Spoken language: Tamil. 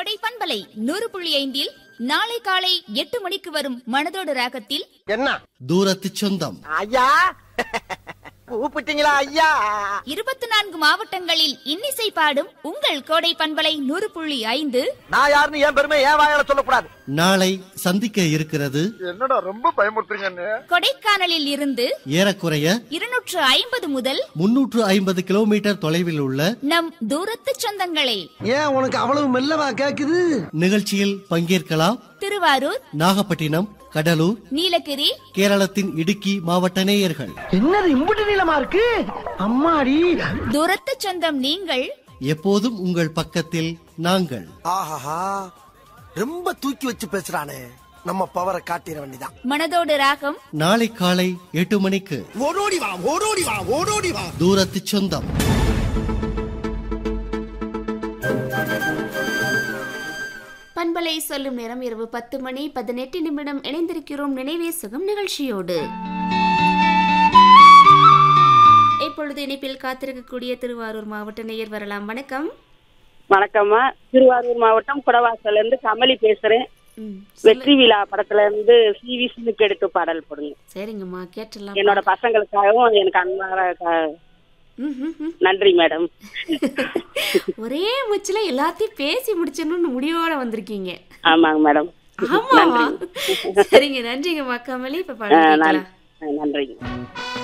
கொடை பண்பலை நூறு புள்ளி ஐந்தில் நாளை காலை எட்டு மணிக்கு வரும் மனதோடு ராகத்தில் என்ன தூரத்து சொந்தம் ஐயா கூப்பிட்டீங்களா ஐயா இருபத்தி நான்கு மாவட்டங்களில் இன்னிசை பாடும் உங்கள் கோடை பண்பலை நூறு புள்ளி ஐந்து நான் யாருன்னு என் பெருமை என் வாயால சொல்லக்கூடாது நாளை சந்திக்க இருக்கிறது என்னடா ரொம்ப பயமுறுத்துறீங்க கொடைக்கானலில் இருந்து ஏறக்குறைய இருநூற்று ஐம்பது முதல் முன்னூற்று ஐம்பது கிலோமீட்டர் தொலைவில் உள்ள நம் தூரத்து சொந்தங்களே ஏன் உனக்கு அவ்வளவு மெல்லவா கேக்குது நிகழ்ச்சியில் பங்கேற்கலாம் திருவாரூர் நாகப்பட்டினம் கடலூர் நீலகிரி கேரளத்தின் இடுக்கி மாவட்ட நேயர்கள் என்னது இம்புட்டு நீளமா இருக்கு அம்மாடி தூரத்து சொந்தம் நீங்கள் எப்போதும் உங்கள் பக்கத்தில் நாங்கள் ஆஹாஹா ரொம்ப தூக்கி வச்சு பேசுறானே நம்ம பவரை காட்டிட வேண்டிதான் மனதோடு ராகம் நாளை காலை எட்டு மணிக்கு ஓடோடி வா ஓடோடி வா ஓடோடி வா தூரத்து சொந்தம் பண்பலை சொல்லும் நேரம் இரவு பத்து மணி பதினெட்டு நிமிடம் இணைந்திருக்கிறோம் நினைவே சுகம் நிகழ்ச்சியோடு இப்பொழுது இணைப்பில் காத்திருக்கக்கூடிய திருவாரூர் மாவட்ட நேயர் வரலாம் வணக்கம் வணக்கம்மா திருவாரூர் மாவட்டம் குடவாசல்ல இருந்து கமலி பேசுறேன் ம், வெற்றி விழா படத்துல இருந்து சிவி சினுக்கு எடுத்து பாடல் போடுங்க சரிங்கம்மா கேட்டுடலாம் என்னோட பசங்களுக்காகவும் எனக்கு அன்பான க- ம், ம், ம். நன்றி மேடம் ஒரே மூச்சுல எல்லாத்தையும் பேசி முடிச்சிடணும்னு முடிவோட வந்திருக்கீங்க ஆமாங்க மேடம் ஆமாவா சரிங்க நன்றிங்கம்மா கமலி இப்ப ஆ, பாடல் நன்- கேட்கலாம் ஆ, நன்றிங்க